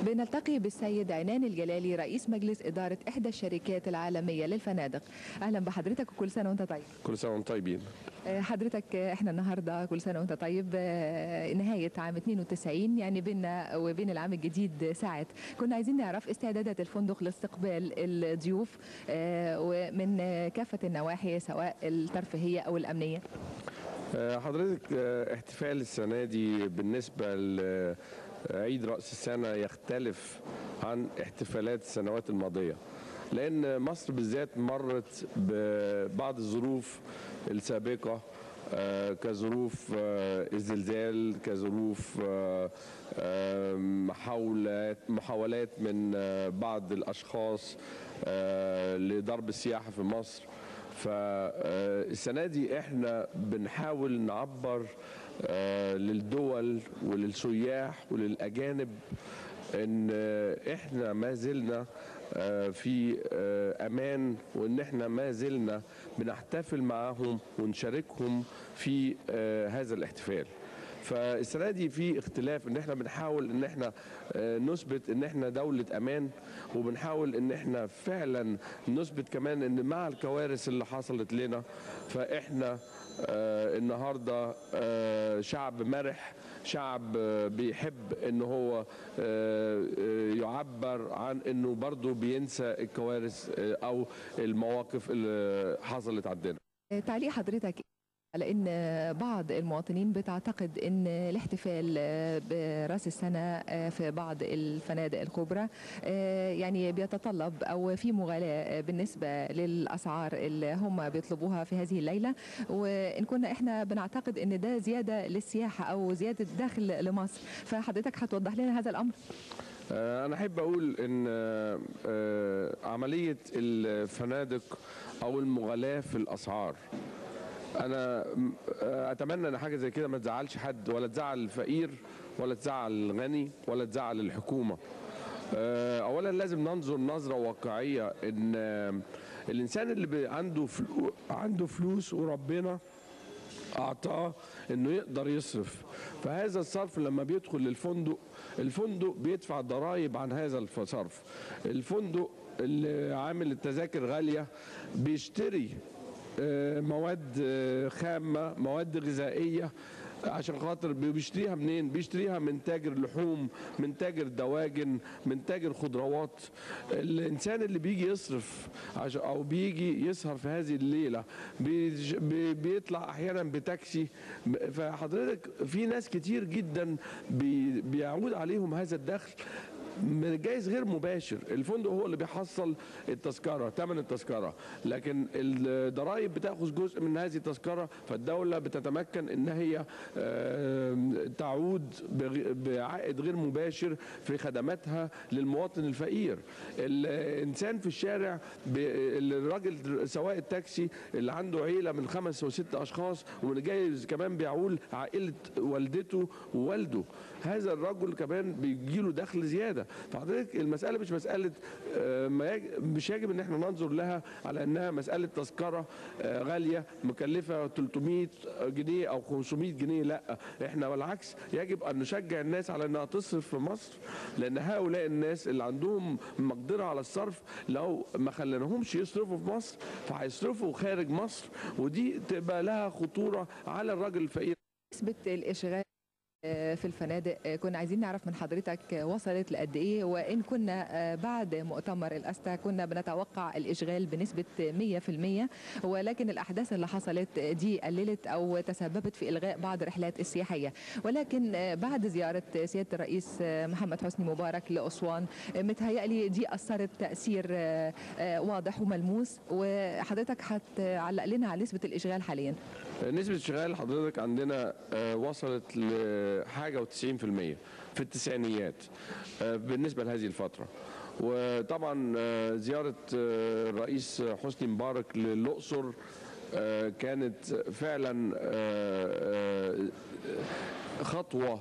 بنلتقي بالسيد عنان الجلالي رئيس مجلس إدارة إحدى الشركات العالمية للفنادق أهلا بحضرتك وكل سنة وأنت طيب كل سنه وانتم طيبين آه، حضرتك آه، احنا النهارده كل سنه وانت طيب آه، نهايه عام 92 يعني بيننا وبين العام الجديد ساعات كنا عايزين نعرف استعدادات الفندق لاستقبال الضيوف آه، ومن آه، كافه النواحي سواء الترفيهيه او الامنيه آه، حضرتك آه، احتفال السنه دي بالنسبه لعيد راس السنه يختلف عن احتفالات السنوات الماضيه لان مصر بالذات مرت ببعض الظروف السابقه آه، كظروف آه، الزلزال كظروف آه، آه، محاولات محاولات من آه، بعض الاشخاص آه، لضرب السياحه في مصر فالسنه دي احنا بنحاول نعبر آه، للدول وللسياح وللاجانب ان آه، احنا ما زلنا آه، في آه، امان وان احنا ما زلنا بنحتفل معاهم ونشاركهم في آه، هذا الاحتفال فالسنه دي في اختلاف ان احنا بنحاول ان احنا آه، نثبت ان احنا دوله امان وبنحاول ان احنا فعلا نثبت كمان ان مع الكوارث اللي حصلت لنا فاحنا آه، النهارده آه، شعب مرح شعب آه، بيحب ان هو آه، آه، يعبر عن انه برضه بينسى الكوارث آه، او المواقف اللي حصلت عندنا آه، تعليق حضرتك على ان بعض المواطنين بتعتقد ان الاحتفال آه، براس السنه آه، في بعض الفنادق الكبرى آه، يعني بيتطلب او في مغالاه بالنسبه للاسعار اللي هم بيطلبوها في هذه الليله وان كنا احنا بنعتقد ان ده زياده للسياحه او زياده دخل لمصر فحضرتك هتوضح لنا هذا الامر آه، أنا أحب أقول إن آه، آه، عملية الفنادق أو المغالاة في الأسعار أنا م- آه، أتمنى إن حاجة زي كده ما تزعلش حد ولا تزعل الفقير ولا تزعل الغني ولا تزعل الحكومة آه، أولا لازم ننظر نظرة واقعية إن آه، الإنسان اللي بي- عنده فلو عنده فلوس وربنا اعطاه انه يقدر يصرف فهذا الصرف لما بيدخل للفندق الفندق بيدفع ضرائب عن هذا الصرف الفندق اللي عامل التذاكر غاليه بيشتري آه، مواد آه، خامه مواد غذائيه عشان خاطر بيشتريها منين؟ بيشتريها من تاجر لحوم، من تاجر دواجن، من تاجر خضروات. الانسان اللي بيجي يصرف عشان او بيجي يسهر في هذه الليله بيج- بي- بيطلع احيانا بتاكسي فحضرتك في ناس كتير جدا بي- بيعود عليهم هذا الدخل من جايز غير مباشر الفندق هو اللي بيحصل التذكرة ثمن التذكرة لكن الضرائب بتاخذ جزء من هذه التذكرة فالدولة بتتمكن ان هي آه، تعود بغ- بعائد غير مباشر في خدماتها للمواطن الفقير الانسان في الشارع ب- الراجل سواق التاكسي اللي عنده عيلة من خمس وست اشخاص ومن جايز كمان بيعول عائلة والدته ووالده هذا الرجل كمان بيجيله دخل زياده فحضرتك المساله مش مساله آه، ما يج- مش يجب ان احنا ننظر لها على انها مساله تذكره آه، غاليه مكلفه 300 جنيه او 500 جنيه لا احنا بالعكس يجب ان نشجع الناس على انها تصرف في مصر لان هؤلاء الناس اللي عندهم مقدره على الصرف لو ما خليناهمش يصرفوا في مصر فهيصرفوا خارج مصر ودي تبقى لها خطوره على الراجل الفقير نسبه الاشغال آه، في الفنادق آه، كنا عايزين نعرف من حضرتك آه، وصلت لقد ايه وان كنا آه، بعد مؤتمر الاستا كنا بنتوقع الاشغال بنسبه 100% ولكن الاحداث اللي حصلت آه، دي قللت او تسببت في الغاء بعض الرحلات السياحيه ولكن آه، بعد زياره سياده الرئيس آه، محمد حسني مبارك لاسوان آه، متهيألي دي اثرت تاثير آه، آه، واضح وملموس وحضرتك هتعلق لنا على نسبه الاشغال حاليا نسبة الشغال حضرتك عندنا آه، وصلت لحاجة و90% في التسعينيات آه، بالنسبة لهذه الفترة وطبعا آه، زيارة آه، الرئيس حسني مبارك للأقصر آه، كانت فعلا آه، آه، خطوة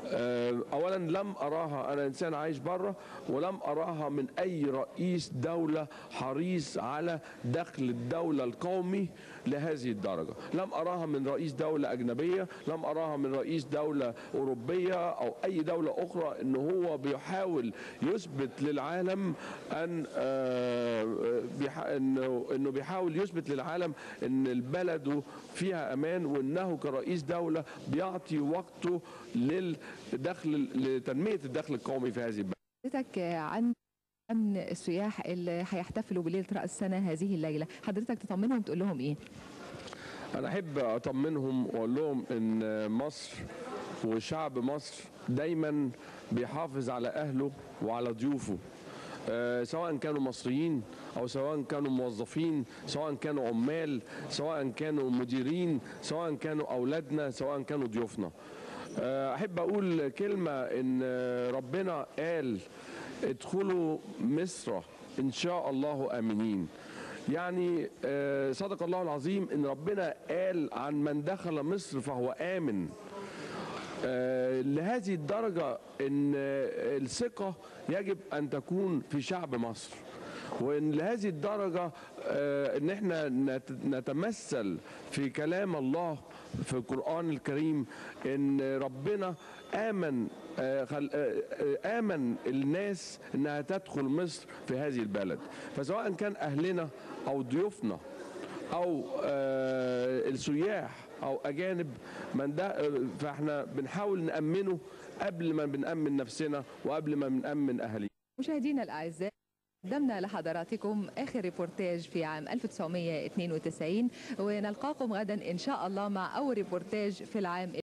آه، اولا لم اراها انا انسان عايش بره ولم اراها من اي رئيس دوله حريص على دخل الدوله القومي لهذه الدرجه لم اراها من رئيس دوله اجنبيه لم اراها من رئيس دوله اوروبيه او اي دوله اخرى ان هو بيحاول يثبت للعالم ان آه، بيح- انه انه بيحاول يثبت للعالم ان بلده فيها امان وانه كرئيس دوله بيعطي وقته للدخل لتنميه الدخل القومي في هذه البلد حضرتك عن عن السياح اللي هيحتفلوا بليله راس السنه هذه الليله حضرتك تطمنهم تقول لهم ايه انا احب اطمنهم واقول لهم ان مصر وشعب مصر دايما بيحافظ على اهله وعلى ضيوفه آه، سواء كانوا مصريين او سواء كانوا موظفين سواء كانوا عمال سواء كانوا مديرين سواء كانوا اولادنا سواء كانوا ضيوفنا آه، احب اقول كلمه ان آه، ربنا قال ادخلوا مصر ان شاء الله امنين يعني آه، صدق الله العظيم ان ربنا قال عن من دخل مصر فهو امن آه، لهذه الدرجه ان آه، الثقه يجب ان تكون في شعب مصر وان لهذه الدرجه آه، ان احنا نت- نتمثل في كلام الله في القران الكريم ان ربنا امن آه، خل- آه، آه، امن الناس انها تدخل مصر في هذه البلد فسواء كان اهلنا او ضيوفنا او آه، السياح او اجانب من ده آه، فاحنا بنحاول نامنه قبل ما بنامن نفسنا وقبل ما بنامن اهالينا مشاهدينا الاعزاء قدمنا لحضراتكم اخر ريبورتاج في عام 1992 ونلقاكم غدا ان شاء الله مع اول ريبورتاج في العام